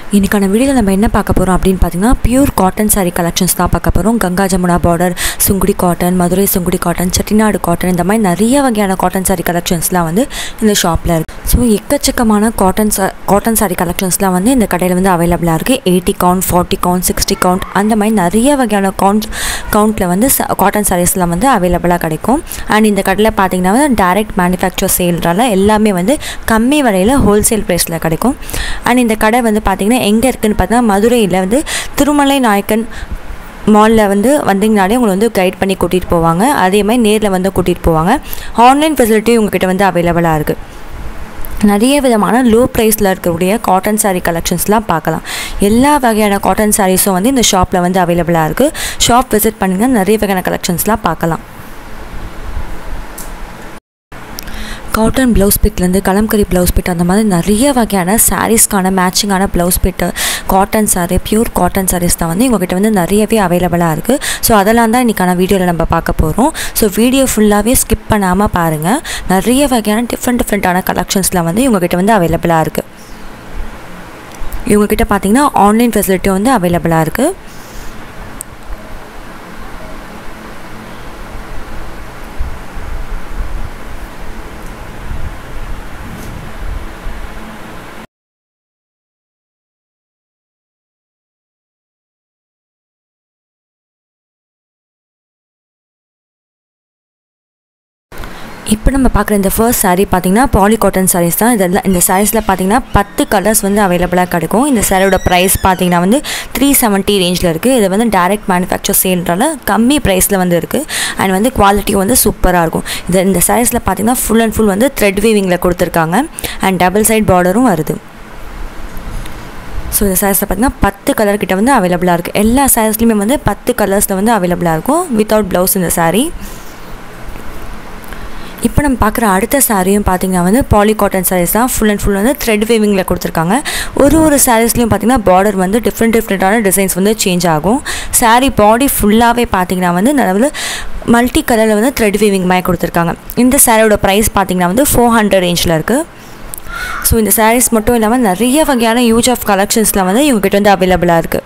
இன்றைக்கான வீடியோவில் நம்ம என்ன பார்க்க போகிறோம் அப்படின்னு பார்த்தீங்கன்னா பியூர் காட்டன் saree கலெக்ஷன்ஸ் தான் பார்க்க போகிறோம் Ganga Jamuna border sungudi cotton Madurai sungudi cotton Chettinad cotton இந்த மாதிரி நிறைய வகையான காட்டன் saree கலெக்ஷன்ஸ்லாம் வந்து இந்த ஷாப்பில் இருக்குது ஸோ எக்கச்சக்கமான காட்டன் காட்டன் saree கலெக்ஷன்ஸ்லாம் வந்து இந்த கடையில் வந்து அவைலபிளாக இருக்குது eighty count forty count sixty count அந்த மாதிரி நிறைய வகையான கவுண்ட் கவுண்ட்டில் வந்து காட்டன் சாரீஸ்லாம் வந்து அவைலபிளாக கிடைக்கும் அண்ட் இந்த கடையில் பார்த்தீங்கன்னா வந்து டைரக்ட் மேனுஃபேக்சர் சேல்றால எல்லாமே வந்து கம்மி விலையில் ஹோல்சேல் ப்ரைஸில் கிடைக்கும் அண்ட் இந்த கடை வந்து பார்த்திங்கன்னா எங்கே இருக்குதுன்னு பார்த்தீங்கன்னா மதுரையில் வந்து திருமலை நாயக்கன் மாலில் வந்து வந்தீங்கனாலே உங்களை வந்து கைட் பண்ணி கூட்டிகிட்டு போவாங்க அதே மாதிரி நேரில் வந்து கூட்டிகிட்டு போவாங்க ஆன்லைன் ஃபெசிலிட்டியும் உங்ககிட்ட வந்து அவைலபிளாக இருக்குது நிறைய விதமான லோ ப்ரைஸில் இருக்கக்கூடிய காட்டன் saree கலெக்ஷன்ஸ்லாம் பார்க்கலாம் எல்லா வகையான காட்டன் சாரீஸும் வந்து இந்த ஷாப்பில் வந்து அவைலபிளாக இருக்குது ஷாப் விசிட் பண்ணிங்கன்னா நிறைய வகையான கலெக்ஷன்ஸ்லாம் பார்க்கலாம் காட்டன் ப்ளவுஸ் பிட்லேருந்து கலம்கரி ப்ளவுஸ் பிட் அந்த மாதிரி நிறைய வகையான சாரீஸ்க்கான மேட்சிங்கான blouse bit cotton saree pure cotton sarees தான் வந்து உங்ககிட்ட வந்து நிறையவே அவைலபிளாக இருக்குது ஸோ அதெல்லாம் தான் இன்றைக்கான வீடியோவில் நம்ம பார்க்க போகிறோம் ஸோ வீடியோ ஃபுல்லாகவே ஸ்கிப் பண்ணாமல் பாருங்கள் நிறைய வகையான டிஃப்ரெண்ட் டிஃப்ரெண்ட்டான கலெக்ஷன்ஸ்லாம் வந்து இவங்ககிட்ட வந்து அவைலபிளாக இருக்குது இவங்ககிட்ட பார்த்தீங்கன்னா ஆன்லைன் ஃபெசிலிட்டியும் வந்து அவைலபிளாக இருக்குது இப்போ நம்ம பார்க்குற இந்த ஃபர்ஸ்ட் saree பார்த்தீங்கன்னா பாலி காட்டன் sarees தான் இதெல்லாம் இந்த சாரீஸில் பார்த்தீங்கன்னா பத்து கலர்ஸ் வந்து அவைலபிளாக கிடைக்கும் இந்த சாரியோட ப்ரைஸ் பார்த்தீங்கன்னா வந்து த்ரீ செவன்ட்டி ரேஞ்சில் இருக்குது இது வந்து டைரக்ட் மேனுஃபேக்சர் சேல்ன்றால கம்மி ப்ரைஸில் வந்து இருக்குது அண்ட் வந்து குவாலிட்டியும் வந்து சூப்பராக இருக்கும் இது இந்த சாரீஸில் பார்த்தீங்கன்னா ஃபுல் அண்ட் ஃபுல் வந்து த்ரெட் வீவிங்கில் கொடுத்துருக்காங்க அண்ட் டபுள் சைட் பார்டரும் வருது ஸோ இந்த சாரீஸில் பார்த்தீங்கன்னா பத்து கலர் கிட்ட வந்து அவைலபிளாக இருக்குது எல்லா சாரீஸ்லையுமே வந்து பத்து கலர்ஸில் வந்து அவைலபிளாக இருக்கும் வித்தவுட் ப்ளவுஸ் இந்த saree இப்போ நம்ம பார்க்குற அடுத்த சாரியும் பார்த்தீங்கன்னா வந்து பாலி காட்டன் சாரீஸ் தான் ஃபுல் அண்ட் ஃபுல் வந்து த்ரெட் வேவிங்கில் கொடுத்துருக்காங்க ஒரு ஒரு சாரீஸ்லையும் பார்த்தீங்கன்னா பார்டர் வந்து டிஃப்ரெண்ட் டிஃப்ரெண்ட்டான டிசைன்ஸ் வந்து சேஞ்ச் ஆகும் saree பாடி ஃபுல்லாகவே பார்த்தீங்கன்னா வந்து நல்ல மல்டி கலரில் வந்து த்ரெட் வேவிங் மாதிரி கொடுத்துருக்காங்க இந்த சாரியோட ப்ரைஸ் பார்த்தீங்கன்னா வந்து ஃபோர் ஹண்ட்ரட் ரேஞ்சில் இருக்குது ஸோ இந்த சாரீஸ் மட்டும் இல்லாமல் நிறைய வகையான யூஸ் ஆஃப் கலெக்ஷன்ஸ்லாம் வந்து இவங்ககிட்ட வந்து அவைலபிளாக இருக்குது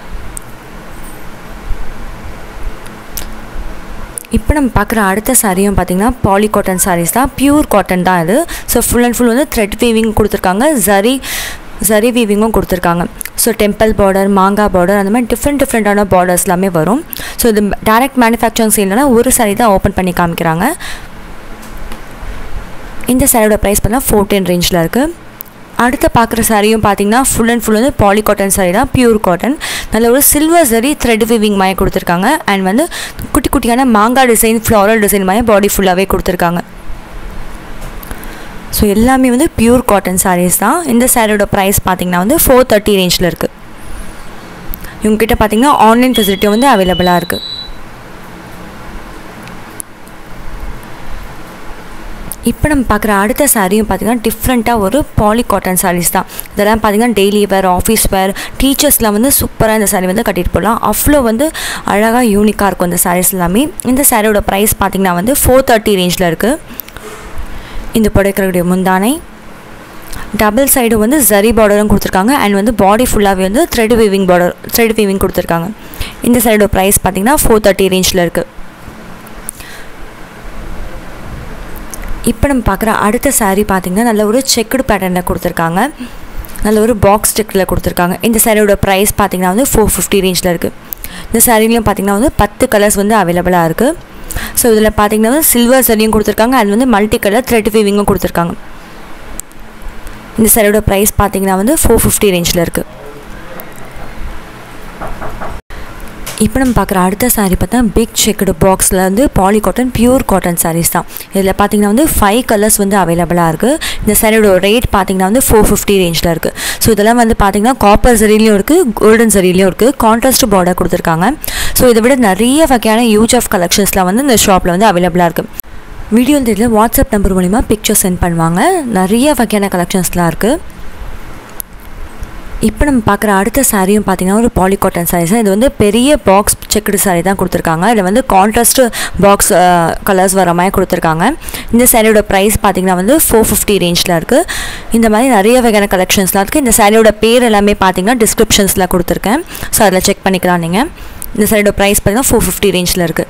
இப்போ நம்ம பார்க்குற அடுத்த சாரியும் பார்த்தீங்கன்னா பாலி காட்டன் சாரீஸ் தான் பியூர் காட்டன் தான் இது ஸோ ஃபுல் அண்ட் ஃபுல் வந்து த்ரெட் வீவிங் கொடுத்துருக்காங்க ஜரி ஜரி வீவிங்கும் கொடுத்துருக்காங்க ஸோ டெம்பிள் பார்டர் மாங்காய் பார்டர் அந்த மாதிரி டிஃப்ரெண்ட் டிஃப்ரெண்ட்டான பார்டர்ஸ் எல்லாமே வரும் ஸோ இது டேரக்ட் மேனுஃபேக்சரிங் செய்யலைன்னா ஒரு சாரி தான் ஓப்பன் பண்ணி காமிக்கிறாங்க இந்த சாரியோட ப்ரைஸ் பார்த்தீங்கன்னா ஃபோர்டீன் ரேஞ்சில் இருக்குது அடுத்து பார்க்குற சாரியும் பார்த்தீங்கன்னா ஃபுல் அண்ட் ஃபுல் வந்து பாலி காட்டன் சாரி தான் பியூர் காட்டன் நல்ல ஒரு சில்வர் சரி த்ரெட் விவிங் மாதிரி கொடுத்துருக்காங்க அண்ட் வந்து குட்டி குட்டியான மாங்காய் டிசைன் ஃப்ளாரல் டிசைன் மாதிரி பாடி ஃபுல்லாகவே கொடுத்துருக்காங்க ஸோ எல்லாமே வந்து பியூர் காட்டன் சாரீஸ் தான் இந்த சாரியோட ப்ரைஸ் பார்த்தீங்கன்னா வந்து ஃபோர் தேர்ட்டி ரேஞ்சில் இருக்குது இவங்ககிட்ட பார்த்தீங்கன்னா ஆன்லைன் ஃபெசிலிட்டி வந்து அவைலபிளாக இருக்குது இப்போ நம்ம பார்க்குற அடுத்த சாரியும் பார்த்திங்கன்னா டிஃப்ரெண்ட்டாக ஒரு பாலி காட்டன் சாரீஸ் தான் இதெல்லாம் பார்த்திங்கன்னா டெய்லி வேர் ஆஃபீஸ் வேர் டீச்சர்ஸ்லாம் வந்து சூப்பராக இந்த சாரீ வந்து கட்டிட்டு போகலாம் அவ்வளோ வந்து அழகாக யூனிக்காக இருக்கும் இந்த சாரீஸ் எல்லாமே இந்த சாரியோட ப்ரைஸ் பார்த்திங்கன்னா வந்து ஃபோர் தேர்ட்டி ரேஞ்சில் இருக்குது இந்த புடைக்கிறக்கூடிய முந்தானை டபுள் சைடு வந்து ஜரி பார்டரும் கொடுத்துருக்காங்க அண்ட் வந்து பாடி ஃபுல்லாகவே வந்து thread weaving border thread weaving கொடுத்துருக்காங்க இந்த சைடோட ப்ரைஸ் பார்த்திங்கன்னா ஃபோர் தேர்ட்டி ரேஞ்சில் இருக்குது இப்போ நம்ம பார்க்குற அடுத்த saree பார்த்திங்கன்னா நல்ல ஒரு செக்குடு பேட்டர்னில் கொடுத்துருக்காங்க நல்ல ஒரு பாக்ஸ் ஸ்டிக்கில் கொடுத்துருக்காங்க இந்த சாரியோட ப்ரைஸ் பார்த்திங்கன்னா வந்து ஃபோர் ஃபிஃப்டி ரேஞ்சில் இருக்குது இந்த சாரிலையும் பார்த்திங்கன்னா வந்து பத்து கலர்ஸ் வந்து அவைலபிளாக இருக்குது ஸோ இதில் பார்த்திங்கன்னா வந்து சில்வர் சரியும் கொடுத்துருக்காங்க அது வந்து மல்டி கலர் த்ரெட் வீவிங்கும் கொடுத்துருக்காங்க இந்த சாரியோட ப்ரைஸ் பார்த்திங்கன்னா வந்து ஃபோர் ஃபிஃப்டி ரேஞ்சில் இருக்குது இப்போ நம்ம பார்க்குற அடுத்த saree பார்த்தா பிக் செக்குடு பாக்ஸில் வந்து poly cotton pure cotton sarees தான் இதில் பார்த்தீங்கன்னா வந்து ஃபைவ் கலர்ஸ் வந்து அவைலபிளாக இருக்குது இந்த சாரியோட ரேட் பார்த்தீங்கன்னா வந்து ஃபோர் ஃபிஃப்டி ரேஞ்சில் இருக்குது ஸோ இதெல்லாம் வந்து பார்த்தீங்கன்னா காப்பர் சரிலையும் இருக்குது கோல்டன் சரிலையும் இருக்குது கான்ட்ராஸ்ட் பார்டர் கொடுத்துருக்காங்க ஸோ இதை விட நிறைய வகையான யூஸ் ஆஃப் கலெக்ஷன்ஸ்லாம் வந்து இந்த ஷாப்பில் வந்து அவைலபிளாக இருக்குது வீடியோ தெரியல வாட்ஸ்அப் நம்பர் மூலிமா பிக்சர் சென்ட் பண்ணுவாங்க நிறைய வகையான கலெக்ஷன்ஸ்லாம் இருக்குது இப்போ நம்ம பார்க்குற அடுத்த சாரியும் பார்த்தீங்கன்னா ஒரு பாலி காட்டன் சாரீஸ் இது வந்து பெரிய பாக்ஸ் செக்குடு சாரீ தான் கொடுத்துருக்காங்க இதில் வந்து கான்ட்ராஸ்ட் பாக்ஸ் கலர்ஸ் வர மாதிரி கொடுத்துருக்காங்க இந்த சாரியோட ப்ரைஸ் பார்த்தீங்கன்னா வந்து ஃபோர் ஃபிஃப்டி ரேஞ்சில் இருக்குது இந்த மாதிரி நிறைய வகையான கலெக்ஷன்ஸ்லாம் இருக்குது இந்த சாரியோட பேர் எல்லாமே பார்த்தீங்கன்னா டிஸ்கிரிப்ஷன்ஸில் கொடுத்துருக்கேன் ஸோ அதில் செக் பண்ணிக்கலாம் நீங்கள் இந்த சாரியோட ப்ரைஸ் பார்த்தீங்கன்னா ஃபோர் ஃபிஃப்டி ரேஞ்சில் இருக்குது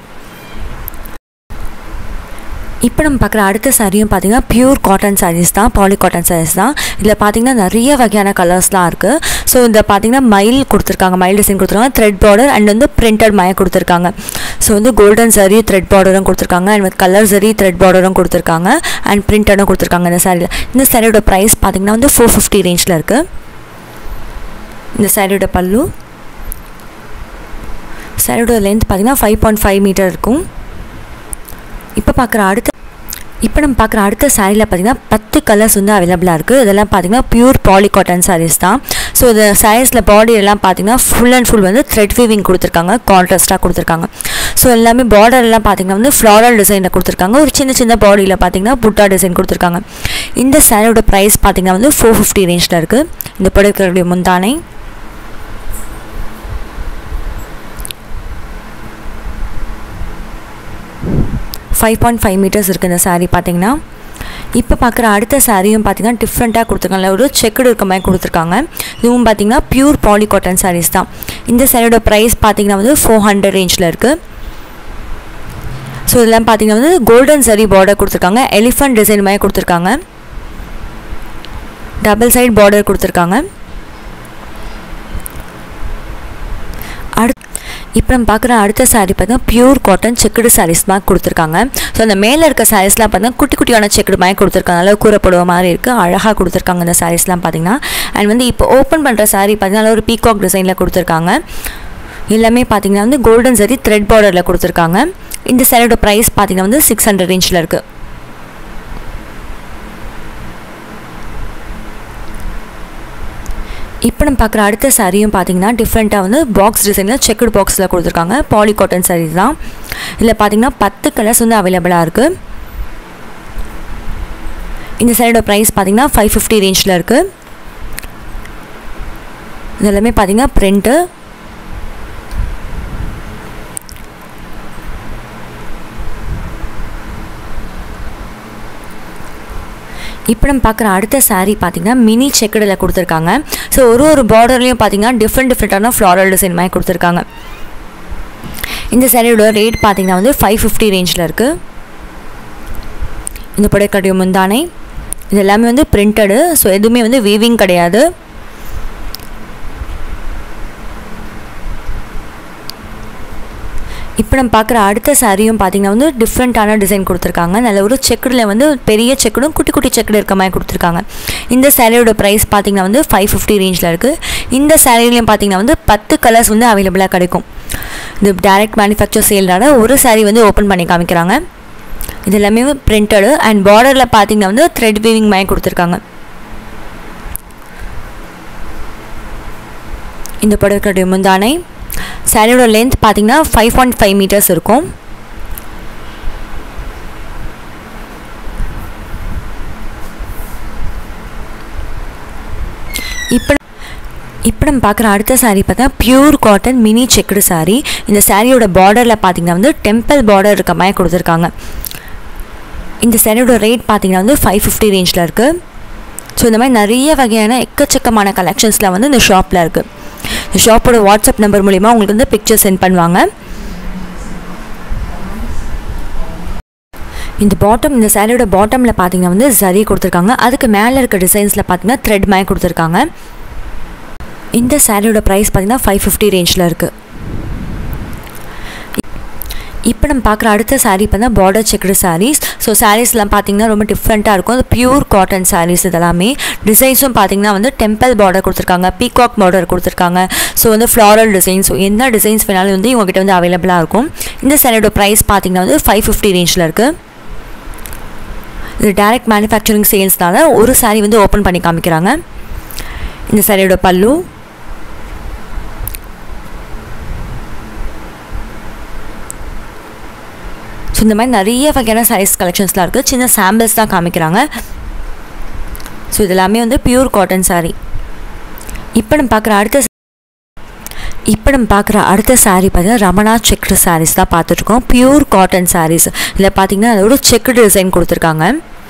இப்போ நம்ம பார்க்குற அடுத்த சாரியும் பார்த்தீங்கன்னா பியூர் காட்டன் சாரீஸ் தான் பாலி காட்டன் சாரீஸ் தான் இதில் பார்த்தீங்கன்னா நிறைய வகையான கலர்ஸ்லாம் இருக்குது ஸோ இந்த பார்த்தீங்கன்னா மயில் கொடுத்துருக்காங்க மயில் டிசைன் கொடுத்துருக்காங்க த்ரெட் பார்டர் அண்ட் வந்து பிரிண்டட் மய கொடுத்துருக்காங்க ஸோ வந்து கோல்டன் சரி த்ரெட் பார்டரும் கொடுத்துருக்காங்க அண்ட் வந்து கலர் சரி த்ரெட் பார்டரும் கொடுத்துருக்காங்க அண்ட் பிரிண்டடும் கொடுத்துருக்காங்க இந்த சாரியில் இந்த சாரியோட ப்ரைஸ் பார்த்தீங்கன்னா வந்து ஃபோர் ஃபிஃப்டி ரேஞ்சில் இருக்குது இந்த சாரியோட பல்லு சாரியோட லென்த் பார்த்தீங்கன்னா ஃபைவ் பாயிண்ட் ஃபைவ் மீட்டர் இருக்கும் இப்போ பார்க்குற அடுத்த இப்போ நம்ம பார்க்குற அடுத்த சாரியில் பார்த்தீங்கன்னா பத்து கலர்ஸ் வந்து அவைலபிளாக இருக்குது இதெல்லாம் பார்த்தீங்கன்னா பியூர் பாலி காட்டன் சாரீஸ் தான் ஸோ இந்த சாரீஸில் பாடி எல்லாம் பார்த்தீங்கன்னா ஃபுல் அண்ட் ஃபுல் வந்து த்ரெட் வீவிங் கொடுத்துருக்காங்க கான்ட்ராஸ்ட்டாக கொடுத்துருக்காங்க ஸோ எல்லாமே பார்டர் எல்லாம் பார்த்தீங்கன்னா வந்து ஃப்ளாரல் டிசைனில் கொடுத்துருக்காங்க ஒரு சின்ன சின்ன பாடியில் பார்த்தீங்கன்னா புட்டா டிசைன் கொடுத்துருக்காங்க இந்த சாரியோட ப்ரைஸ் பார்த்தீங்கன்னா வந்து ஃபோர் ஃபிஃப்டி ரேஞ்சில் இருக்குது இந்த ப்ராடக்டோடைய முந்தானை ஃபைவ் பாயிண்ட் ஃபைவ் மீட்டர்ஸ் இருக்குது இந்த சாரீ பார்த்தீங்கன்னா இப்போ பார்க்குற அடுத்த சாரியும் பார்த்தீங்கன்னா டிஃப்ரெண்ட்டாக கொடுத்துருக்காங்க ஒரு செக்குடு இருக்க மாதிரி கொடுத்துருக்காங்க இதுவும் பார்த்தீங்கன்னா பியூர் பாலி காட்டன் சாரீஸ் தான் இந்த சாரியோட ப்ரைஸ் பார்த்தீங்கன்னா வந்து ஃபோர் ஹண்ட்ரட் ரேஞ்சில் இருக்குது ஸோ இதெல்லாம் பார்த்தீங்கன்னா வந்து கோல்டன் சரி பார்டர் கொடுத்துருக்காங்க எலிஃபண்ட் டிசைன் மாதிரி கொடுத்துருக்காங்க டபுள் சைட் பார்டர் கொடுத்துருக்காங்க அடுத்து இப்போ நம்ம பார்க்குற அடுத்த சாரீ பார்த்தீங்கன்னா பியூர் காட்டன் செக்குடு சாரீஸ் மாதிரி கொடுத்துருக்காங்க ஸோ அந்த மேலே இருக்க சாரீஸ்லாம் பார்த்தீங்கன்னா குட்டி குட்டியான செக்குடு மாதிரி கொடுத்துருக்காங்க நல்லா கூறப்படுவ மாதிரி இருக்குது அழகாக கொடுத்துருக்காங்க இந்த சாரீஸ்லாம் பார்த்தீங்கன்னா அண்ட் வந்து இப்போ ஓப்பன் பண்ணுற சாரீ பார்த்தீங்கன்னா ஒரு பீகாக் டிசைனில் கொடுத்துருக்காங்க எல்லாமே பார்த்தீங்கன்னா வந்து கோல்டன் சரி த்ரெட் பார்டரில் கொடுத்துருக்காங்க இந்த சாரியோட ப்ரைஸ் பார்த்தீங்கன்னா வந்து சிக்ஸ் ஹண்ட்ரட் ரேஞ்சில் இருக்குது இப்போ நம்ம பார்க்குற அடுத்த சாரியும் பார்த்தீங்கன்னா டிஃப்ரெண்ட்டாக வந்து பாக்ஸ் டிசைனில் செக்குடு பாக்ஸில் கொடுத்துருக்காங்க பாலி காட்டன் சாரீ தான் இதில் பார்த்தீங்கன்னா பத்து கலர்ஸ் வந்து அவைலபிளாக இருக்குது இந்த சாரியோட ப்ரைஸ் பார்த்தீங்கன்னா ஃபைவ் ஃபிஃப்டி ரேஞ்சில் இருக்குது இது எல்லாமே பார்த்தீங்கன்னா ப்ரிண்ட்டு இப்போ நம்ம பார்க்குற அடுத்த சாரீ பார்த்தீங்கன்னா மினி செக்குடில் கொடுத்துருக்காங்க ஸோ ஒரு ஒரு பார்டர்லேயும் பார்த்தீங்கன்னா டிஃப்ரெண்ட் டிஃப்ரெண்ட்டான ஃப்ளாரல் டிசைன் மாதிரி கொடுத்துருக்காங்க இந்த சாரியோட ரேட் பார்த்தீங்கன்னா வந்து ஃபைவ் ஃபிஃப்டி ரேஞ்சில் இருக்குது இந்த புடைக்கடைய முந்தானை இது எல்லாமே வந்து பிரிண்டடு ஸோ எதுவுமே வந்து வீவிங் கிடையாது இப்போ நம்ம பார்க்குற அடுத்த சாரியும் பார்த்தீங்கன்னா வந்து டிஃப்ரெண்ட்டான டிசைன் கொடுத்துருக்காங்க நல்ல ஒரு செக்குடில் வந்து பெரிய செக்குடும் குட்டி குட்டி செக்குடு இருக்க மாதிரி கொடுத்துருக்காங்க இந்த சாரியோட ப்ரைஸ் பார்த்தீங்கன்னா வந்து ஃபைவ் ஃபிஃப்டி ரேஞ்சில் இருக்குது இந்த சாரிலையும் பார்த்தீங்கன்னா வந்து பத்து கலர்ஸ் வந்து அவைலபிளாக கிடைக்கும் இது டேரெக்ட் மேனுஃபேக்சர் சேல்னால ஒரு சாரீ வந்து ஓப்பன் பண்ணி காமிக்கிறாங்க இது எல்லாமே பிரிண்டடு அண்ட் பார்டரில் பார்த்தீங்கன்னா வந்து த்ரெட் வீவிங் மாதிரி கொடுத்துருக்காங்க இந்த ப்ராடக்டோடைய முந்தானை சாரியோட லென்த் பார்த்தீங்கன்னா ஃபைவ் பாயிண்ட் ஃபைவ் மீட்டர்ஸ் இருக்கும் இப்போ இப்போ நம்ம பார்க்குற அடுத்த சாரீ பார்த்தா pure cotton mini checked sari இந்த சாரியோட பார்டரில் பார்த்தீங்கன்னா வந்து டெம்பிள் பார்டர் இருக்க மாதிரி கொடுத்துருக்காங்க இந்த சாரியோட ரேட் பார்த்தீங்கன்னா வந்து ஃபைவ் ஃபிஃப்டி ரேஞ்சில் இருக்குது ஸோ இந்த மாதிரி நிறைய வகையான எக்கச்சக்கமான கலெக்ஷன்ஸில் வந்து இந்த ஷாப்பில் இருக்குது இந்த ஷாப்போட வாட்ஸ்அப் நம்பர் மூலிமா உங்களுக்கு வந்து பிக்சர் சென்ட் பண்ணுவாங்க இந்த பாட்டம் இந்த சாரியோட பாட்டமில் பார்த்தீங்கன்னா வந்து சரி கொடுத்துருக்காங்க அதுக்கு மேலே இருக்க டிசைன்ஸில் பார்த்தீங்கன்னா த்ரெட் மாதிரி கொடுத்துருக்காங்க இந்த சாரியோட ப்ரைஸ் பார்த்தீங்கன்னா ஃபைவ் ஃபிஃப்டி ரேஞ்சில் இருக்குது இப்போ நம்ம பார்க்குற அடுத்த சாரீ பார்த்தா பார்டர் செக்குடு சாரீஸ் ஸோ சாரீஸ்லாம் பார்த்தீங்கன்னா ரொம்ப டிஃப்ரெண்ட்டாக இருக்கும் அது பியூர் காட்டன் சாரீஸ் இதெல்லாமே டிசைன்ஸும் பார்த்தீங்கன்னா வந்து டெம்பிள் பார்டர் கொடுத்துருக்காங்க பீகாக் பார்டர் கொடுத்துருக்காங்க ஸோ வந்து ஃப்ளாரல் டிசைன்ஸ் ஸோ எந்த டிசைன்ஸ் வேணாலும் வந்து இவங்ககிட்ட வந்து அவைலபிளாக இருக்கும் இந்த சாரியோட ப்ரைஸ் பார்த்தீங்கன்னா வந்து ஃபைவ் ஃபிஃப்டி ரேஞ்சில் இருக்குது இது டேரெக்ட் மேனுஃபேக்சரிங் சேல்ஸ்னால ஒரு சாரீ வந்து ஓப்பன் பண்ணி காமிக்கிறாங்க இந்த சாரியோட பல்லு ஸோ இந்த மாதிரி நிறைய வகையான சாரீஸ் கலெக்ஷன்ஸ்லாம் இருக்குது சின்ன சாம்பிள்ஸ் தான் காமிக்கிறாங்க ஸோ இது எல்லாமே வந்து பியூர் காட்டன் சாரீ இப்போ நம்ம பார்க்குற அடுத்த இப்போ நம்ம பார்க்குற அடுத்த saree பார்த்தீங்கன்னா ரமணா செக்குடு சாரீஸ் தான் பார்த்துட்ருக்கோம் பியூர் காட்டன் sarees இதில் பார்த்தீங்கன்னா அதோட செக்குடு டிசைன் கொடுத்துருக்காங்க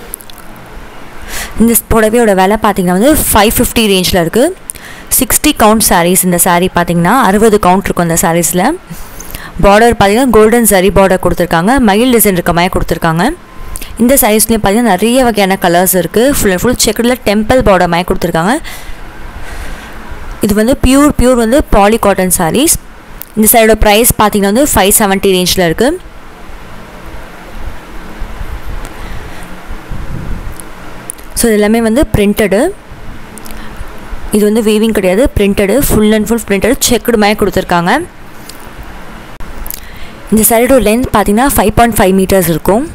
இந்த புடவையோட விலை பார்த்தீங்கன்னா வந்து ஃபைவ் ஃபிஃப்டி ரேஞ்சில் இருக்குது சிக்ஸ்டி கவுண்ட் sarees இந்த saree பார்த்தீங்கன்னா அறுபது கவுண்ட் இருக்கும் இந்த சாரீஸில் பார்டர் பார்த்தீங்கன்னா கோல்டன் சரி பார்டர் கொடுத்துருக்காங்க மயில் டிசைன் இருக்க மாதிரி கொடுத்துருக்காங்க இந்த சாரீஸ்லேயும் பார்த்தீங்கன்னா நிறைய வகையான கலர்ஸ் இருக்குது ஃபுல் அண்ட் ஃபுல் செக்குடில் டெம்பிள் பார்டர் மாதிரி கொடுத்துருக்காங்க இது வந்து பியூர் பியூர் வந்து பாலி காட்டன் சாரீஸ் இந்த சைடோட ப்ரைஸ் பார்த்தீங்கன்னா வந்து ஃபைவ் செவன்ட்டி ரேஞ்சில் இருக்குது ஸோ இது எல்லாமே வந்து பிரிண்டடு இது வந்து வீவிங் கிடையாது printed full and full printed checked மாதிரி கொடுத்துருக்காங்க இந்த சைடோட லென்த் பார்த்தீங்கன்னா ஃபைவ் பாயிண்ட் ஃபைவ் மீட்டர்ஸ் இருக்கும்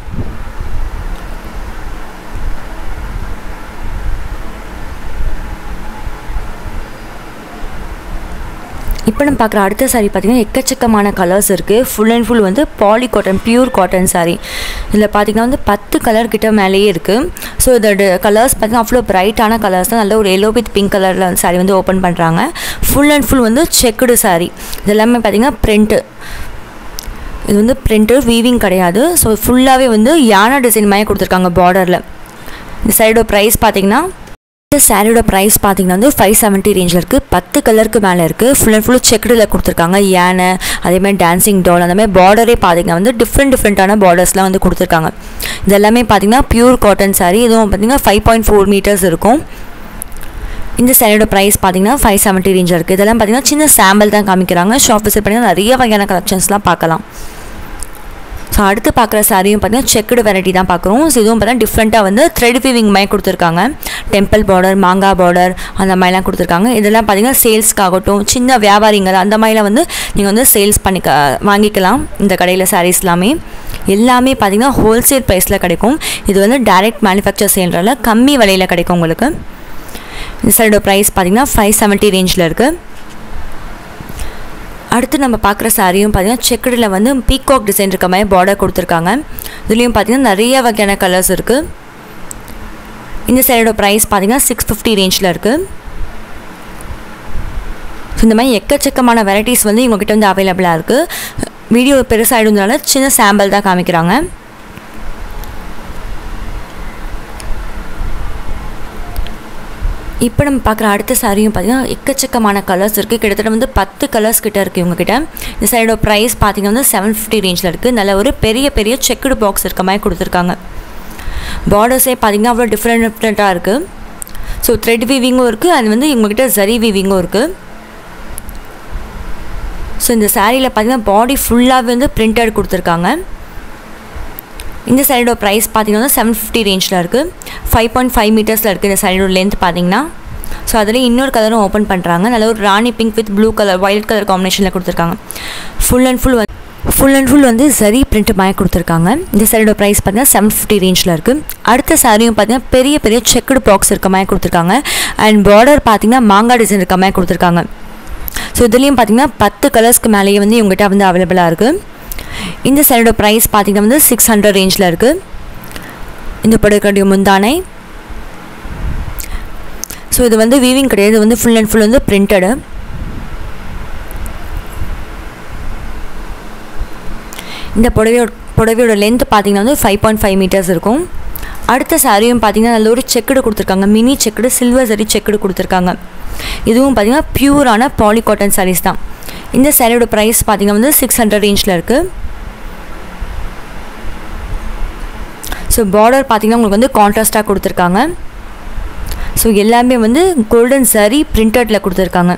இப்போ நம்ம பார்க்குற அடுத்த saree பார்த்தீங்கன்னா எக்கச்சக்கமான கலர்ஸ் இருக்குது ஃபுல் அண்ட் ஃபுல் வந்து poly cotton pure cotton saree இதில் பார்த்தீங்கன்னா வந்து பத்து கலர் கிட்ட மேலேயே இருக்குது ஸோ இதோட கலர்ஸ் பார்த்தீங்கன்னா அவ்வளோ பிரைட்டான கலர்ஸ் தான் நல்ல ஒரு எல்லோ வித் பிங்க் கலரில் வந்து saree வந்து ஓப்பன் பண்ணுறாங்க ஃபுல் அண்ட் ஃபுல் வந்து செக்குடு saree இது எல்லாமே பார்த்தீங்கன்னா பிரிண்ட்டு இது வந்து பிரிண்ட்டு வீவிங் கிடையாது ஸோ ஃபுல்லாகவே வந்து யானை டிசைன் மாதிரி கொடுத்துருக்காங்க பார்டரில் இந்த சைடோட ப்ரைஸ் பார்த்தீங்கன்னா இந்த சாரியோட ப்ரைஸ் பார்த்தீங்கன்னா வந்து ஃபைவ் செவன்ட்டி ரேஞ்சில் இருக்குது பத்து கலருக்கு மேலே இருக்குது ஃபுல் அண்ட் ஃபுல் செக்குடில் கொடுத்துருக்காங்க யானை அதேமாதிரி டான்சிங் டால் அந்த மாதிரி பார்டரே பார்த்தீங்கன்னா வந்து டிஃப்ரெண்ட் டிஃப்ரெண்ட்டான பார்டர்ஸ்லாம் வந்து கொடுத்துருக்காங்க இது எல்லாமே பார்த்தீங்கன்னா பியூர் காட்டன் saree இதுவும் பார்த்தீங்கன்னா ஃபைவ் பாயிண்ட் ஃபோர் மீட்டர்ஸ் இருக்கும் இந்த சாரியோட ப்ரைஸ் பார்த்தீங்கன்னா ஃபைவ் செவன்ட்டி ரேஞ்சில் இருக்குது இதெல்லாம் பார்த்தீங்கன்னா சின்ன சாம்பிள் தான் காமிக்கிறாங்க ஷாப் விசிட் பண்ணி நிறைய வகையான கலெக்ஷன்ஸ்லாம் பார்க்கலாம் ஸோ அடுத்து பார்க்குற சாரியும் பார்த்தீங்கன்னா செக்குடு வெரைட்டி தான் பார்க்குறோம் ஸோ இதுவும் பார்த்தீங்கன்னா டிஃப்ரெண்ட்டாக வந்து த்ரெட் வீவிங் மாதிரி கொடுத்துருக்காங்க டெம்பிள் பார்டர் மாங்காய் பார்டர் அந்த மாதிரிலாம் கொடுத்துருக்காங்க இதெல்லாம் பார்த்தீங்கன்னா சேல்ஸ்க்காகட்டும் சின்ன வியாபாரிங்கள் அந்த மாதிரிலாம் வந்து நீங்கள் வந்து சேல்ஸ் பண்ணிக்க வாங்கிக்கலாம் இந்த கடையில் சாரீஸ் எல்லாமே எல்லாமே பார்த்தீங்கன்னா ஹோல்சேல் ப்ரைஸில் கிடைக்கும் இது வந்து டைரக்ட் மேனுஃபேக்சர் செய்கிறதால கம்மி விலையில் கிடைக்கும் உங்களுக்கு இந்த சைடோட ப்ரைஸ் பார்த்தீங்கன்னா ஃபைவ் செவன்ட்டி ரேஞ்சில் இருக்குது அடுத்து நம்ம பார்க்குற சாரியும் பார்த்தீங்கன்னா செக்குடில் வந்து பீகாக் டிசைன் இருக்க மாதிரி பார்டர் கொடுத்துருக்காங்க இதுலேயும் பார்த்தீங்கன்னா நிறைய வகையான கலர்ஸ் இருக்குது இந்த சைடோட ப்ரைஸ் பார்த்தீங்கன்னா சிக்ஸ் ஃபிஃப்டி ரேஞ்சில் இருக்குது ஸோ இந்த மாதிரி எக்கச்சக்கமான வெரைட்டிஸ் வந்து இவங்ககிட்ட வந்து அவைலபிளாக இருக்குது வீடியோ பெருசாகிடுறதுனால சின்ன சாம்பிள் தான் காமிக்கிறாங்க இப்போ நம்ம பார்க்குற அடுத்த சாரியும் பார்த்தீங்கன்னா எக்கச்சக்கமான கலர்ஸ் இருக்குது கிட்டத்தட்ட வந்து பத்து கலர்ஸ் கிட்ட இருக்குது இவங்ககிட்ட இந்த சைடோட ப்ரைஸ் பார்த்தீங்கன்னா வந்து செவன் ஃபிஃப்டி ரேஞ்சில் இருக்குது நல்ல ஒரு பெரிய பெரிய செக்குடு பாக்ஸ் இருக்க மாதிரி கொடுத்துருக்காங்க பார்டர்ஸே பார்த்தீங்கன்னா அவ்வளோ டிஃப்ரெண்ட் டிஃப்ரெண்ட்டாக இருக்குது ஸோ த்ரெட் வீவிங்கும் இருக்குது அது வந்து இவங்ககிட்ட ஜரி வீவிங்கும் இருக்குது ஸோ இந்த சாரியில் பார்த்தீங்கன்னா பாடி ஃபுல்லாகவே வந்து பிரிண்டட் கொடுத்துருக்காங்க இந்த சைடோட ப்ரைஸ் பார்த்தீங்கன்னா செவன் ஃபிஃப்டி ரேஞ்சில் இருக்குது ஃபைவ் பாயிண்ட் ஃபைவ் மீட்டர்ஸில் இருக்குது இந்த சைடோட லென்த் பார்த்தீங்கன்னா ஸோ அதில் இன்னொரு கலரும் ஓப்பன் பண்ணுறாங்க நல்ல ஒரு rani pink with blue colour white colour காம்பினேஷனில் கொடுத்துருக்காங்க ஃபுல் அண்ட் ஃபுல் வந்து ஃபுல் அண்ட் ஃபுல் வந்து சரி பிரிண்ட் மாதிரி கொடுத்துருக்காங்க இந்த சாரியோட ப்ரைஸ் பார்த்தீங்கன்னா செவன் ஃபிஃப்டி ரேஞ்சில் இருக்குது அடுத்த சாரியும் பார்த்தீங்கன்னா பெரிய பெரிய செக்குடு பாக்ஸ் இருக்க மாதிரி கொடுத்துருக்காங்க அண்ட் பார்டர் பார்த்தீங்கன்னா மாங்காய் டிசைன் இருக்க மாதிரி கொடுத்துருக்காங்க ஸோ இதுலேயும் பார்த்தீங்கன்னா பத்து கலர்ஸ்க்கு மேலேயே வந்து இவங்ககிட்ட வந்து அவைலபிளாக இருக்குது இந்த சாரியோட ப்ரைஸ் பார்த்தீங்கன்னா வந்து சிக்ஸ் ஹண்ட்ரட் ரேஞ்சில் இருக்குது இந்த படுக்கடைய முந்தானை ஸோ இது வந்து வீவிங் கிடையாது இது வந்து ஃபுல் அண்ட் ஃபுல் வந்து பிரிண்டடு இந்த புடவையோட புடவையோட லென்த் பார்த்தீங்கன்னா வந்து ஃபைவ் பாயிண்ட் ஃபைவ் மீட்டர்ஸ் இருக்கும் அடுத்த சாரியும் பார்த்தீங்கன்னா நல்ல ஒரு செக்குடு கொடுத்துருக்காங்க mini checked silver zari checked கொடுத்துருக்காங்க இதுவும் பார்த்தீங்கன்னா பியூரான பாலி காட்டன் சாரீஸ் தான் இந்த சாரியோட ப்ரைஸ் பார்த்தீங்கன்னா வந்து சிக்ஸ் ஹண்ட்ரட் ரேஞ்சில் இருக்குது ஸோ பார்டர் பார்த்தீங்கன்னா உங்களுக்கு வந்து கான்ட்ராஸ்ட்டாக கொடுத்துருக்காங்க ஸோ எல்லாமே வந்து கோல்டன் சரி பிரிண்டடில் கொடுத்துருக்காங்க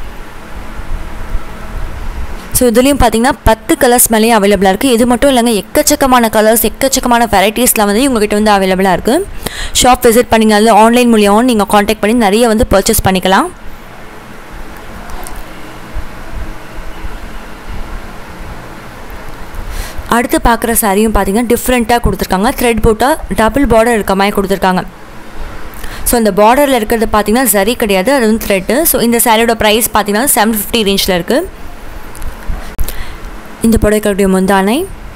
ஸோ இதுலேயும் பார்த்தீங்கன்னா பத்து கலர்ஸ் மேலேயும் அவைலபிளாக இருக்குது இது மட்டும் இல்லைங்க எக்கச்சக்கமான கலர்ஸ் எக்கச்சக்கமான வெரைட்டிஸ்லாம் வந்து உங்ககிட்ட வந்து அவைலபிளாக இருக்குது ஷாப் விசிட் பண்ணிங்க அதில் ஆன்லைன் மூலியமாகவும் நீங்கள் காண்டாக்ட் பண்ணி நிறைய வந்து பர்ச்சேஸ் பண்ணிக்கலாம் அடுத்து பார்க்குற சாரியும் பார்த்தீங்கன்னா டிஃப்ரெண்ட்டாக கொடுத்துருக்காங்க த்ரெட் போட்டால் டபுள் பார்டர் இருக்க மாதிரி கொடுத்துருக்காங்க ஸோ அந்த பார்டரில் இருக்கிறது பார்த்தீங்கன்னா சரி கிடையாது அது வந்து த்ரெட்டு ஸோ இந்த சாரியோட ப்ரைஸ் பார்த்தீங்கன்னா செவன் ஃபிஃப்டி ரேஞ்சில் இருக்குது இந்த புடவைகளுடைய முந்தானை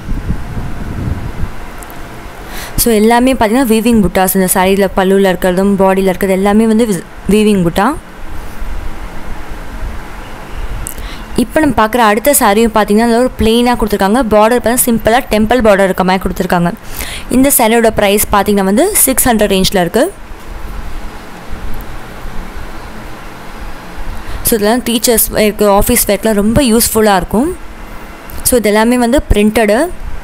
ஸோ எல்லாமே பார்த்தீங்கன்னா வீவிங் புட்டாஸ் இந்த சாரியில் பல்லுவில் இருக்கிறதும் பாடியில் இருக்கிறது எல்லாமே வந்து வீவிங் புட்டா இப்போ நம்ம பார்க்குற அடுத்த சாரியும் பார்த்தீங்கன்னா அதில் ஒரு பிளெயினாக கொடுத்துருக்காங்க பார்டர் பார்த்தா சிம்பிளாக டெம்பிள் பார்டர் இருக்க மாதிரி கொடுத்துருக்காங்க இந்த சாரியோட ப்ரைஸ் பார்த்தீங்கன்னா வந்து சிக்ஸ் ஹண்ட்ரட் ரேஞ்சில் இருக்குது ஸோ இதெல்லாம் டீச்சர்ஸ் இருக்குது ஆஃபீஸ் ஒர்க்லாம் ரொம்ப யூஸ்ஃபுல்லாக இருக்கும் ஸோ இது எல்லாமே வந்து பிரிண்டடு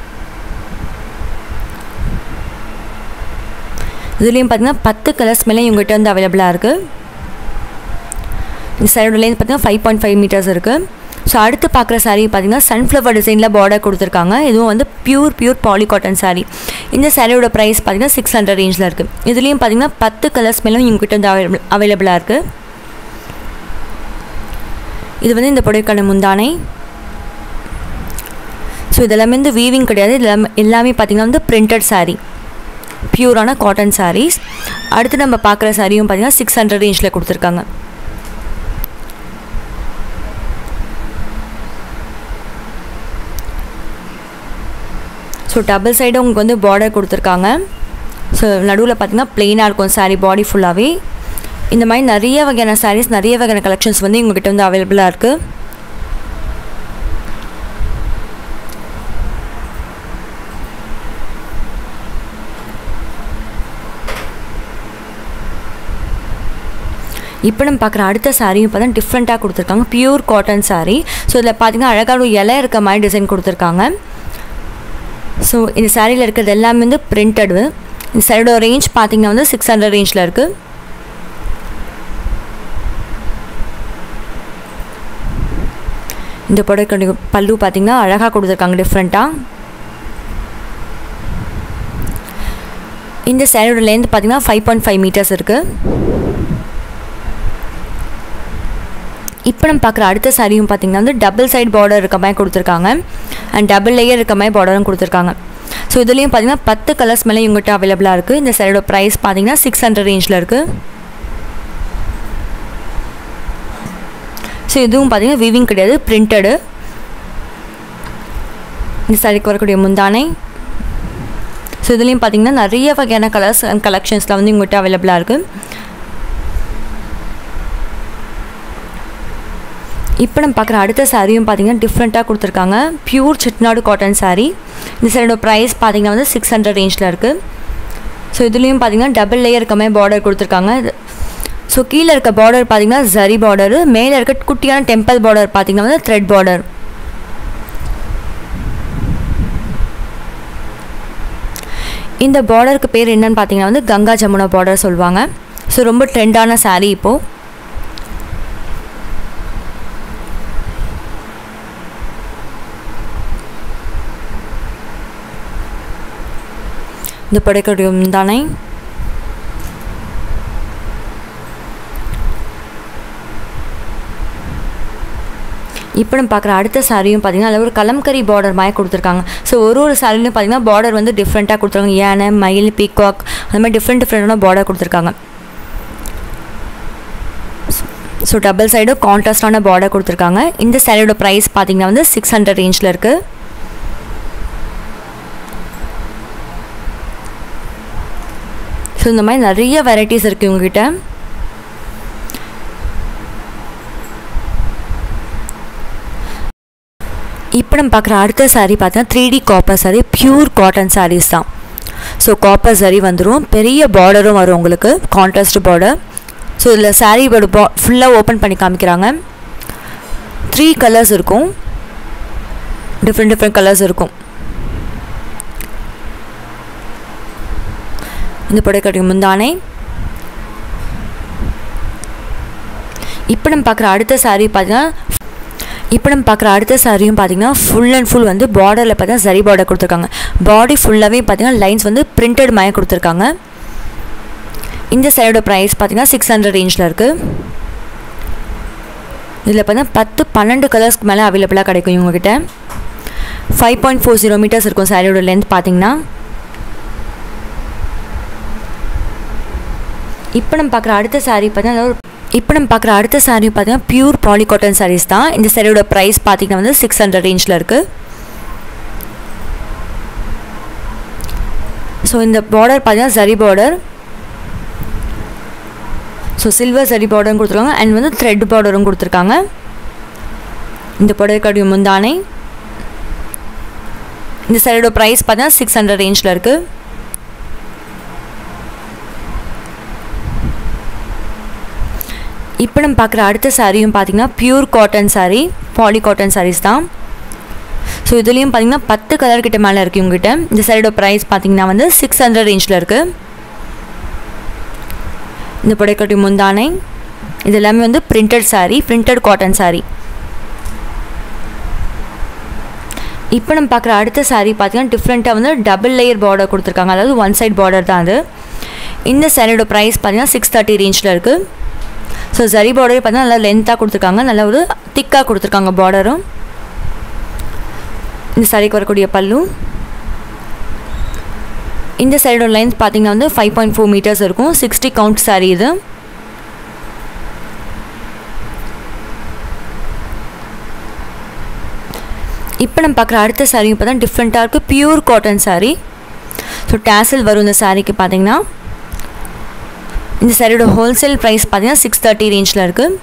இதுலேயும் பார்த்தீங்கன்னா பத்து கலர்ஸ் மேலே இவங்ககிட்ட வந்து அவைலபிளாக இருக்குது இந்த சாரியோட லென்த் பார்த்தீங்கன்னா ஃபைவ் பாயிண்ட் ஃபைவ் மீட்டர்ஸ் இருக்குது ஸோ அடுத்து பார்க்குற சாரீ பார்த்தீங்கன்னா சன்ஃப்ளவர் டிசைனில் பார்டர் கொடுத்துருக்காங்க இதுவும் வந்து pure pure poly cotton sari இந்த சாரியோட ப்ரைஸ் பார்த்தீங்கன்னா சிக்ஸ் ஹண்ட்ரட் ரேஞ்சில் இருக்குது இதுலேயும் பார்த்தீங்கன்னா பத்து கலர்ஸ் மேலும் இவங்ககிட்ட வந்து அவைலபிள் அவைலபிளாக இருக்குது இது வந்து இந்த புடவைக்கான முந்தானை ஸோ இதெல்லாமே வந்து வீவிங் கிடையாது இது எல்லாமே எல்லாமே பார்த்திங்கன்னா வந்து பிரிண்டட் சாரீ பியூரான காட்டன் சாரீஸ் அடுத்து நம்ம பார்க்குற சாரியும் பார்த்திங்கன்னா சிக்ஸ் ஹண்ட்ரட் ரேஞ்சில் கொடுத்துருக்காங்க ஸோ டபுள் சைடு உங்களுக்கு வந்து பார்டர் கொடுத்துருக்காங்க ஸோ நடுவில் பார்த்திங்கன்னா ப்ளெயினாக இருக்கும் சாரீ பாடி ஃபுல்லாகவே இந்த மாதிரி நிறைய வகையான சாரீஸ் நிறைய வகையான கலெக்ஷன்ஸ் வந்து எங்கள்கிட்ட வந்து அவைலபிளாக இருக்குது இப்போ நம்ம பார்க்குற அடுத்த சாரியும் பார்த்தா டிஃப்ரெண்ட்டாக கொடுத்துருக்காங்க பியூர் காட்டன் சாரீ ஸோ இதில் பார்த்தீங்கன்னா அழகான ஒரு இலை இருக்க மாதிரி டிசைன் கொடுத்துருக்காங்க ஸோ இந்த சாரியில் இருக்கிறது எல்லாமே வந்து பிரிண்டடு இந்த சாரியோட ரேஞ்ச் பார்த்தீங்கன்னா வந்து சிக்ஸ் ஹண்ட்ரட் ரேஞ்சில் இருக்குது இந்த புடவைக்கு பல்லு பார்த்தீங்கன்னா அழகாக கொடுத்துருக்காங்க டிஃப்ரெண்ட்டாக இந்த சேரீயோட லென்த் பார்த்தீங்கன்னா ஃபைவ் பாயிண்ட் ஃபைவ் மீட்டர்ஸ் இருக்குது இப்போ நம்ம பார்க்குற அடுத்த சாரியும் பார்த்தீங்கன்னா வந்து டபுள் சைட் பார்டர் இருக்க மாதிரி கொடுத்துருக்காங்க அண்ட் டபுள் லேயர் இருக்க மாதிரி பார்டரும் கொடுத்துருக்காங்க ஸோ இதுலேயும் பார்த்தீங்கன்னா பத்து கலர்ஸ் மேலே இவங்ககிட்ட அவைலபிளாக இருக்குது இந்த சாரியோட ப்ரைஸ் பார்த்தீங்கன்னா சிக்ஸ் ஹண்ட்ரட் ரேஞ்சில் இருக்குது ஸோ இதுவும் பார்த்தீங்கன்னா வீவிங் கிடையாது பிரிண்டடு இந்த சாரிக்கு வரக்கூடிய முந்தானை ஸோ இதுலேயும் பார்த்தீங்கன்னா நிறைய வகையான கலர்ஸ் அண்ட் கலெக்ஷன்ஸில் வந்து இவங்ககிட்ட அவைலபிளாக இருக்குது இப்போ நம்ம பார்க்குற அடுத்த சாரியும் பார்த்தீங்கன்னா டிஃப்ரெண்ட்டாக கொடுத்துருக்காங்க பியூர் செட்நாடு காட்டன் சாரீ இந்த சாரியோட ப்ரைஸ் பார்த்தீங்கன்னா வந்து சிக்ஸ் ஹண்ட்ரட் ரேஞ்சில் இருக்குது ஸோ இதுலேயும் பார்த்தீங்கன்னா டபுள் லேயர் இருக்க மாதிரி பார்டர் கொடுத்துருக்காங்க ஸோ கீழே இருக்க பார்டர் பார்த்தீங்கன்னா ஜரி பார்டரு மேலே இருக்க குட்டியான டெம்பிள் பார்டர் பார்த்தீங்கன்னா வந்து த்ரெட் பார்டர் இந்த பார்டருக்கு பேர் என்னன்னு பார்த்தீங்கன்னா வந்து கங்கா ஜமுனா பார்டர் சொல்லுவாங்க ஸோ ரொம்ப ட்ரெண்டான சாரீ இப்போது இந்த புடைக்கக்கூடிய தானே இப்போ நம்ம பார்க்குற அடுத்த சாரியும் பார்த்தீங்கன்னா அதில் ஒரு கலம்கரி பார்டர் மாதிரி கொடுத்துருக்காங்க ஸோ ஒரு ஒரு சாரிலையும் பார்த்தீங்கன்னா பார்டர் வந்து டிஃப்ரெண்ட்டாக கொடுத்துருக்காங்க யானை மயில் பீகாக் அந்த மாதிரி டிஃப்ரெண்ட் டிஃப்ரெண்டான பார்டர் கொடுத்துருக்காங்க ஸோ டபுள் சைடும் கான்ட்ராஸ்டான பார்டர் கொடுத்துருக்காங்க இந்த சாரியோட ப்ரைஸ் பார்த்தீங்கன்னா வந்து சிக்ஸ் ஹண்ட்ரட் ரேஞ்சில் இருக்குது ஸோ இந்த மாதிரி நிறைய வெரைட்டிஸ் இருக்குது இவங்ககிட்ட இப்போ நம்ம பார்க்குற அடுத்த சாரீ பார்த்தீங்கன்னா three D copper sari pure cotton saris தான் ஸோ காப்பர் சாரீ வந்துடும் பெரிய பார்டரும் வரும் உங்களுக்கு கான்ட்ராஸ்ட் பார்டர் ஸோ இதில் சாரீயோட பா ஃபுல்லாக ஓப்பன் பண்ணி காமிக்கிறாங்க த்ரீ கலர்ஸ் இருக்கும் டிஃப்ரெண்ட் டிஃப்ரெண்ட் கலர்ஸ் இருக்கும் இந்த புடவைக்கட்டுக்கு முந்தானை இப்போ நம்ம பார்க்குற அடுத்த சாரீ பார்த்தீங்கன்னா இப்போ நம்ம பார்க்குற அடுத்த சாரியும் பார்த்தீங்கன்னா ஃபுல் அண்ட் ஃபுல் வந்து பார்டரில் பார்த்தீங்கன்னா சரி பார்டர் கொடுத்துருக்காங்க பாடி ஃபுல்லாகவே பார்த்தீங்கன்னா லைன்ஸ் வந்து பிரிண்டட் மயம் கொடுத்துருக்காங்க இந்த சாரியோட ப்ரைஸ் பார்த்தீங்கன்னா சிக்ஸ் ஹண்ட்ரட் ரேஞ்சில் இருக்குது இதில் பார்த்தீங்கன்னா பத்து பன்னெண்டு கலர்ஸ்க்கு மேலே அவைலபிளாக கிடைக்கும் இவங்ககிட்ட five point four zero metres இருக்கும் சாரியோட லென்த் பார்த்தீங்கன்னா இப்போ நம்ம பார்க்குற அடுத்த சாரீ பார்த்தீங்கன்னா ஒரு இப்போ நம்ம பார்க்குற அடுத்த சாரீ பார்த்தீங்கன்னா பியூர் பாலி காட்டன் சாரீஸ் தான் இந்த சாரியோட ப்ரைஸ் பார்த்தீங்கன்னா வந்து சிக்ஸ் ஹண்ட்ரட் ரேஞ்சில் இருக்குது ஸோ இந்த பார்டர் பார்த்தீங்கன்னா சரி பார்டர் ஸோ சில்வர் சரி பார்டரும் கொடுத்துருக்காங்க அண்ட் வந்து த்ரெட் பார்டரும் கொடுத்துருக்காங்க இந்த புடவைக்கடைய முந்தானை இந்த சாரியோட ப்ரைஸ் பார்த்தீங்கன்னா சிக்ஸ் ஹண்ட்ரட் ரேஞ்சில் இருக்குது இப்போ நம்ம பார்க்குற அடுத்த சாரியும் பார்த்தீங்கன்னா pure cotton sari poly cotton saris தான் ஸோ இதுலேயும் பார்த்தீங்கன்னா பத்து கலர் கிட்ட மேலே இருக்குது உங்ககிட்ட இந்த சாரியோட ப்ரைஸ் பார்த்தீங்கன்னா வந்து சிக்ஸ் ஹண்ட்ரட் ரேஞ்சில் இருக்குது இந்த புடைக்கட்டி முந்தானை இது எல்லாமே வந்து printed sari printed cotton sari இப்போ நம்ம பார்க்குற அடுத்த சாரீ பார்த்தீங்கன்னா டிஃப்ரெண்ட்டாக வந்து டபுள் லேயர் பார்டர் கொடுத்துருக்காங்க அதாவது ஒன் சைட் பார்டர் தான் அது இந்த சாரியோட ப்ரைஸ் பார்த்தீங்கன்னா சிக்ஸ் தேர்ட்டி ரேஞ்சில் இருக்குது ஸோ ஜரி பார்டரே பார்த்தீங்கன்னா நல்லா லென்த்தாக கொடுத்துருக்காங்க நல்லா ஒரு திக்காக கொடுத்துருக்காங்க பார்டரும் இந்த சாரிக்கு வரக்கூடிய பல்லு இந்த சைடோட லென்த் பார்த்தீங்கன்னா வந்து ஃபைவ் பாயிண்ட் ஃபோர் மீட்டர்ஸ் இருக்கும் சிக்ஸ்டி கவுண்ட் சாரீ இது இப்போ நம்ம பார்க்குற அடுத்த சாரியும் பார்த்தா டிஃப்ரெண்ட்டாக இருக்குது pure cotton sari so tassel வரும் இந்த சாரீக்கு பார்த்தீங்கன்னா இந்த சாரியோட ஹோல்சேல் ப்ரைஸ் பார்த்தீங்கன்னா சிக்ஸ் தேர்ட்டி ரேஞ்சில் இருக்குது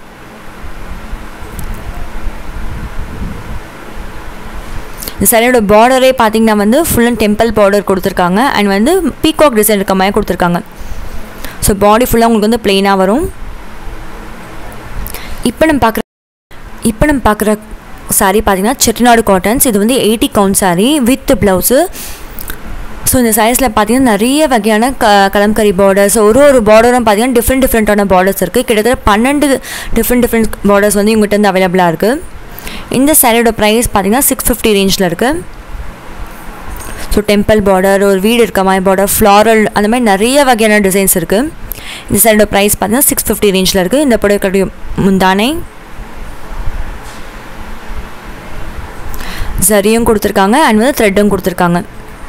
இந்த சாரியோட பார்டரே பார்த்தீங்கன்னா வந்து ஃபுல் அண்ட் டெம்பிள் பார்டர் கொடுத்துருக்காங்க அண்ட் வந்து பீகாக் டிசைன் இருக்க மாதிரி கொடுத்துருக்காங்க ஸோ பாடி ஃபுல்லாக உங்களுக்கு வந்து பிளெயினாக வரும் இப்போ நம்ம பார்க்குற இப்போ நம்ம பார்க்குற சாரீ பார்த்தீங்கன்னா செட்டிநாடு காட்டன்ஸ் இது வந்து eighty count sari with blouse so இந்த சாரீஸில் பார்த்தீங்கன்னா நிறைய வகையான க கலம்கரி பார்டர்ஸ் ஒரு ஒரு பார்டரும் பார்த்தீங்கன்னா டிஃப்ரெண்ட் டிஃப்ரெண்ட்டான பார்டர்ஸ் இருக்குது கிட்டத்தட்ட பன்னெண்டு டிஃப்ரெண்ட் டிஃப்ரெண்ட் பார்டர்ஸ் வந்து இவங்ககிட்ட வந்து அவைலபிளாக இருக்குது இந்த சாரியோட ப்ரைஸ் பார்த்தீங்கன்னா சிக்ஸ் ஃபிஃப்டி ரேஞ்சில் இருக்குது ஸோ டெம்பிள் பார்டர் ஒரு வீடு இருக்க மாதிரி பார்டர் ஃப்ளாரல் அந்த மாதிரி நிறைய வகையான டிசைன்ஸ் இருக்குது இந்த சாரியோட ப்ரைஸ் பார்த்தீங்கன்னா சிக்ஸ் ஃபிஃப்டி ரேஞ்சில் இருக்குது இந்த புடவைக்கடைய முந்தானை சரியும் கொடுத்துருக்காங்க அண்ட் வந்து த்ரெட்டும் கொடுத்துருக்காங்க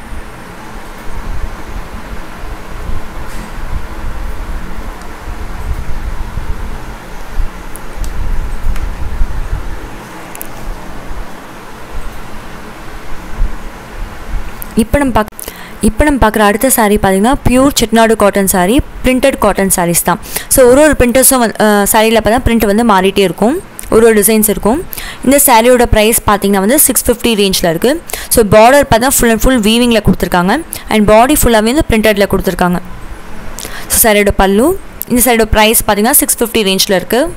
இப்போ நம்ம பார்க்க இப்போ நம்ம பார்க்குற அடுத்த சாரீ பார்த்தீங்கன்னா pure Chettinad cotton sari printed cotton saris தான் ஸோ ஒரு ஒரு பிரிண்டர்ஸும் சாரியில் பார்த்தா பிரிண்ட் வந்து மாறிட்டே இருக்கும் ஒரு ஒரு டிசைன்ஸ் இருக்கும் இந்த சாரியோட ப்ரைஸ் பார்த்தீங்கன்னா வந்து சிக்ஸ் ஃபிஃப்டி ரேஞ்சில் இருக்குது ஸோ பார்டர் பார்த்தா ஃபுல் அண்ட் ஃபுல் வீவிங்கில் கொடுத்துருக்காங்க அண்ட் பாடி ஃபுல்லாகவே வந்து பிரிண்டடில் கொடுத்துருக்காங்க ஸோ சாரியோட பல்லு இந்த சாரியோட ப்ரைஸ் பார்த்தீங்கன்னா சிக்ஸ் ஃபிஃப்டி ரேஞ்சில் இருக்குது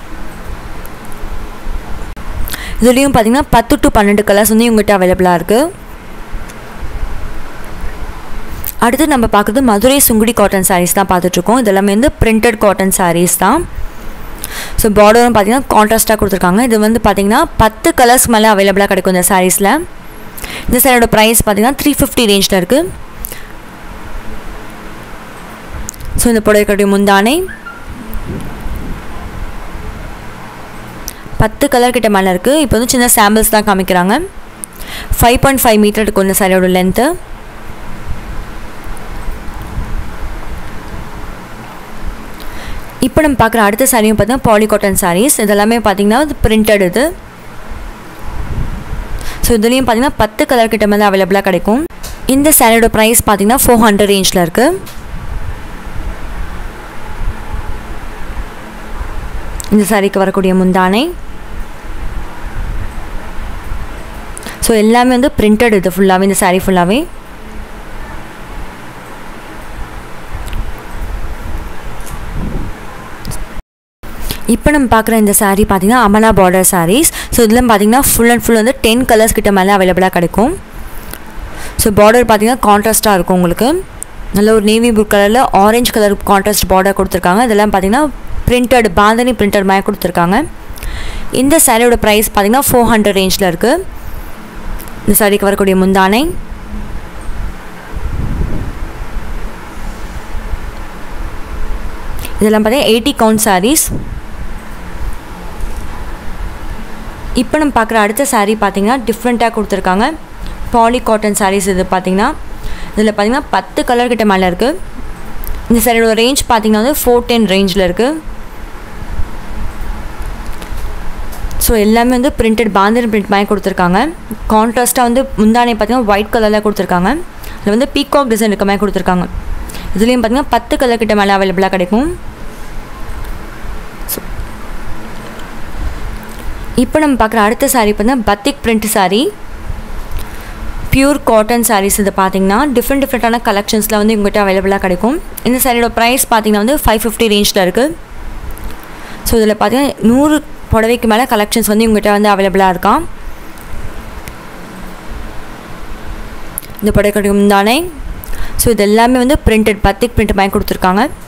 இதுலேயும் பார்த்தீங்கன்னா பத்து டு பன்னெண்டு கலர்ஸ் வந்து இவங்ககிட்ட அவைலபிளாக இருக்குது அடுத்து நம்ம பார்க்குறது மதுரை சுங்குடி காட்டன் சாரீஸ் தான் பார்த்துட்ருக்கோம் இது எல்லாமே வந்து பிரிண்டட் காட்டன் சாரீஸ் தான் ஸோ பார்டரும் பார்த்தீங்கன்னா கான்ட்ராஸ்ட்டாக கொடுத்துருக்காங்க இது வந்து பார்த்தீங்கன்னா பத்து கலர்ஸ் மேலே அவைலபிளாக கிடைக்கும் இந்த சாரீஸில் இந்த சாரியோட ப்ரைஸ் பார்த்தீங்கன்னா த்ரீ ஃபிஃப்டி ரேஞ்சில் இருக்குது ஸோ இந்த புடவைக்கடைய முந்தானை பத்து கலர் கிட்ட மேலே இருக்குது இப்போ வந்து சின்ன சாம்பிள்ஸ் தான் காமிக்கிறாங்க ஃபைவ் பாயிண்ட் ஃபைவ் மீட்டர் இருக்கும் இந்த சாரியோட லென்த்து இப்போ நம்ம பார்க்குற அடுத்த சாரியும் பார்த்தீங்கன்னா பாலி காட்டன் சாரீஸ் இதெல்லாமே பார்த்தீங்கன்னா இது பிரிண்டட் இது ஸோ இதுலேயும் பார்த்தீங்கன்னா பத்து கலர் கிட்ட மேலே அவைலபிளாக கிடைக்கும் இந்த சாரியோட ப்ரைஸ் பார்த்தீங்கன்னா ஃபோர் ஹண்ட்ரட் ரேஞ்சில் இருக்குது இந்த சாரிக்கு வரக்கூடிய முந்தானை ஸோ எல்லாமே வந்து பிரிண்டட் இது ஃபுல்லாகவே இந்த சாரீ ஃபுல்லாகவே இப்போ நம்ம பார்க்குற இந்த சாரீ பார்த்தீங்கன்னா அமலா பார்டர் சாரீஸ் ஸோ இதில் பார்த்தீங்கன்னா ஃபுல் அண்ட் ஃபுல் வந்து டென் கலர்ஸ் கிட்ட மேலே அவைலபிளாக கிடைக்கும் ஸோ பார்டர் பார்த்தீங்கன்னா கான்ட்ராஸ்ட்டாக இருக்கும் உங்களுக்கு நல்ல ஒரு நேவி ப்ளூ கலரில் ஆரஞ்சு கலர் கான்ட்ராஸ்ட் பார்டர் கொடுத்துருக்காங்க இதெல்லாம் பார்த்தீங்கன்னா பிரிண்டட் பாந்தனி பிரிண்டட் மாதிரி கொடுத்துருக்காங்க இந்த சாரியோட ப்ரைஸ் பார்த்தீங்கன்னா ஃபோர் ஹண்ட்ரட் ரேஞ்சில் இருக்குது இந்த சாரிக்கு வரக்கூடிய முந்தானை இதெல்லாம் பார்த்தீங்கன்னா எயிட்டி கவுண்ட் சாரீஸ் இப்போ நம்ம பார்க்குற அடுத்த சாரீ பார்த்தீங்கன்னா டிஃப்ரெண்ட்டாக கொடுத்துருக்காங்க பாலி காட்டன் சாரீஸ் இது பார்த்தீங்கன்னா இதில் பார்த்தீங்கன்னா பத்து கலர் கிட்ட மேலே இருக்குது இந்த சாரியோட ரேஞ்ச் பார்த்தீங்கன்னா வந்து ஃபோர் டென் ரேஞ்சில் இருக்குது ஸோ எல்லாமே வந்து பிரிண்டட் பாந்தன் பிரிண்ட் மாதிரி கொடுத்துருக்காங்க கான்ட்ராஸ்ட்டாக வந்து முந்தானை பார்த்தீங்கன்னா ஒயிட் கலரில் கொடுத்துருக்காங்க இதில் வந்து பீகாக் டிசைன் இருக்க மாதிரி கொடுத்துருக்காங்க இதுலேயும் பார்த்தீங்கன்னா பத்து கலர் கிட்ட மேலே அவைலபிளாக கிடைக்கும் இப்போ நம்ம பார்க்குற அடுத்த சாரீ பார்த்தீங்கன்னா batik print sari pure cotton saris இது பார்த்தீங்கன்னா டிஃப்ரெண்ட் டிஃப்ரெண்ட்டான கலெக்ஷன்ஸில் வந்து உங்கள்கிட்ட அவைலபிளாக கிடைக்கும் இந்த சாரியோட ப்ரைஸ் பார்த்தீங்கன்னா வந்து ஃபைவ் ஃபிஃப்டி ரேஞ்சில் இருக்குது ஸோ இதில் பார்த்தீங்கன்னா நூறு புடவைக்கு மேலே கலெக்ஷன்ஸ் வந்து உங்கள்கிட்ட வந்து அவைலபிளாக இருக்கான் இந்த புடவை கிடைக்கும் தானே ஸோ இது எல்லாமே வந்து பிரிண்டட் பத்திக் பிரிண்ட் மாதிரி கொடுத்துருக்காங்க